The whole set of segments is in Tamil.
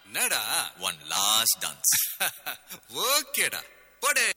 என்னடா ஒன் லாஸ்ட் டான்ஸ் ஓகேடா போடு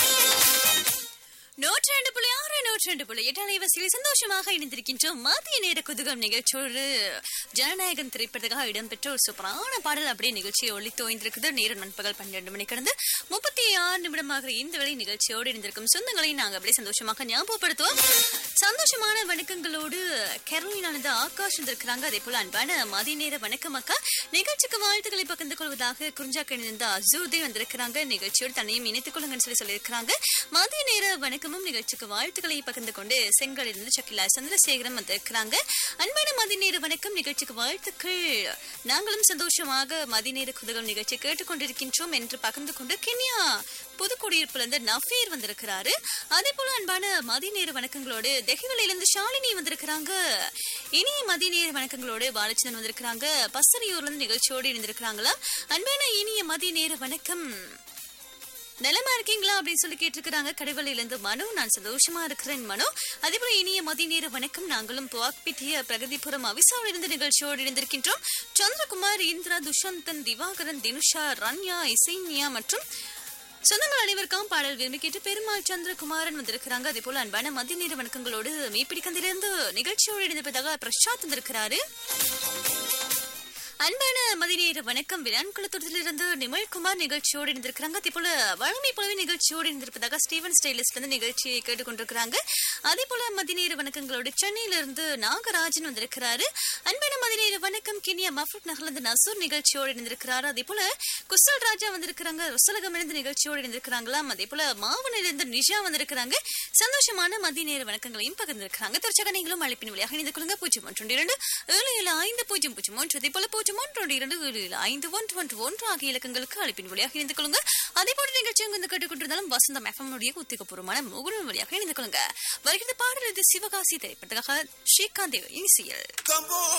நூற்றி ரெண்டு புள்ளி ஆறு நூற்றி ரெண்டு புள்ளி எட்டு அலைவரிசையில் சந்தோஷமாக இணைந்திருக்கின்றோம் மதிய நேர குதுகம் நிகழ்ச்சியோடு ஜனநாயகம் திரைப்படத்துக்காக இடம்பெற்ற ஒரு சூப்பரான பாடல் அப்படியே நிகழ்ச்சியை ஒளி தோய்ந்திருக்குது நேரம் நண்பகல் பன்னிரண்டு மணி கடந்து முப்பத்தி ஆறு நிமிடமாக இந்த வேளை நிகழ்ச்சியோடு இணைந்திருக்கும் சொந்தங்களை நாங்கள் அப்படியே சந்தோஷமாக ஞாபகப்படுத்துவோம் சந்தோஷமான வணக்கங்களோடு கேரளினானது ஆகாஷ் வந்திருக்கிறாங்க அதே போல அன்பான மதிய நேர வணக்கம் அக்கா நிகழ்ச்சிக்கு வாழ்த்துக்களை பகிர்ந்து கொள்வதாக குறிஞ்சாக்க இணைந்த அசூர்தே வந்திருக்கிறாங்க நிகழ்ச்சியோடு தன்னையும் இணைத்துக் கொள்ளுங்கன்னு சொல்லி சொல்லியிருக்கிறாங்க மதிய நேர வணக்கமும் நிகழ்ச்சிக்கு வாழ்த்துக்களை பகிர்ந்து கொண்டு செங்கலிலிருந்து சக்கிலா சந்திரசேகரம் வந்திருக்கிறாங்க அன்பான மதிய நேர வணக்கம் நிகழ்ச்சிக்கு வாழ்த்துக்கள் நாங்களும் சந்தோஷமாக மதிய நேர குதகம் நிகழ்ச்சி கேட்டுக்கொண்டிருக்கின்றோம் என்று பகிர்ந்து கொண்டு கென்யா புதுக்குடியிருப்புல இருந்து நஃபீர் வந்திருக்கிறாரு அதே போல அன்பான மதிய நேர வணக்கங்களோடு தெஹிவலையிலிருந்து ஷாலினி வந்திருக்கிறாங்க இனிய மதிய நேர வணக்கங்களோடு பாலச்சந்திரன் வந்திருக்கிறாங்க பசரியூர்ல இருந்து நிகழ்ச்சியோடு இணைந்திருக்கிறாங்களா அன்பான இனிய மதிய நேர வணக்கம் நலமா இருக்கீங்களா அப்படின்னு சொல்லி கேட்டிருக்கிறாங்க கடைவலையில இருந்து மனு நான் சந்தோஷமா இருக்கிறேன் மனு அதே போல இனிய மதிய நேர வணக்கம் நாங்களும் புவாக்பிட்டிய பிரகதிபுரம் அவிசாவில் இருந்து நிகழ்ச்சியோடு இணைந்திருக்கின்றோம் சந்திரகுமார் இந்திரா துஷந்தன் திவாகரன் தினுஷா ரன்யா இசைன்யா மற்றும் சொந்தங்கள் அனைவருக்கும் பாடல் விரும்பி கேட்டு பெருமாள் சந்திரகுமாரன் வந்திருக்கிறாங்க அதே போல அன்பான மதிய நேர வணக்கங்களோடு மீப்பிடிக்கந்திலிருந்து நிகழ்ச்சியோடு இணைந்திருப்பதாக பிரசாத் வந்திருக்கிறாரு அன்பான மதிநேர வணக்கம் விரான்குளத்தூரத்திலிருந்து நிமல்குமார் நிகழ்ச்சியோடு இருந்திருக்கிறாங்க அதே போல வழமை போலவே நிகழ்ச்சியோடு இருந்திருப்பதாக ஸ்டீவன் ஸ்டைலிஸ்ட் இருந்து நிகழ்ச்சியை கேட்டுக்கொண்டிருக்கிறாங்க அதே போல மதிநேர வணக்கங்களோடு சென்னையிலிருந்து நாகராஜன் வந்திருக்கிறாரு அன்பான மதிநேர வணக்கம் கினியா மஃபூட் நகர்ந்து நசூர் நிகழ்ச்சியோடு இருந்திருக்கிறாரு அதே போல குசல் ராஜா வந்திருக்கிறாங்க ருசலகம் இருந்து நிகழ்ச்சியோடு இருந்திருக்கிறாங்களாம் அதே போல மாவனிலிருந்து நிஷா வந்திருக்கிறாங்க சந்தோஷமான மதிய நேர வணக்கங்களையும் பகிர்ந்திருக்கிறாங்க தொடர்ச்சியாக நீங்களும் அழைப்பின் வழியாக இணைந்து கொள்ளுங்க பூஜ்ஜியம் ஒன்று இரண்டு ஏழு ஏழு ஐந்து பூஜ்ஜியம் பூஜ்ஜியம் ஒன்று அதே போல பூஜ்ஜியம் ஒன்று இரண்டு ஏழு ஏழு ஐந்து ஒன்று ஒன்று ஒன்று ஆகிய இலக்கங்களுக்கு அழைப்பின் வழியாக இணைந்து கொள்ளுங்க அதே போல நிகழ்ச்சி வந்து கேட்டுக்கொண்டிருந்தாலும் வசந்தம் எஃப்எம் உடைய உத்திகபூர்வமான முகநூல் வழியாக இணைந்து கொள்ளுங்க வருகிறது பாடல் இது சிவகாசி திரைப்படத்துக்காக ஸ்ரீகாந்த் இசையில் கம்போ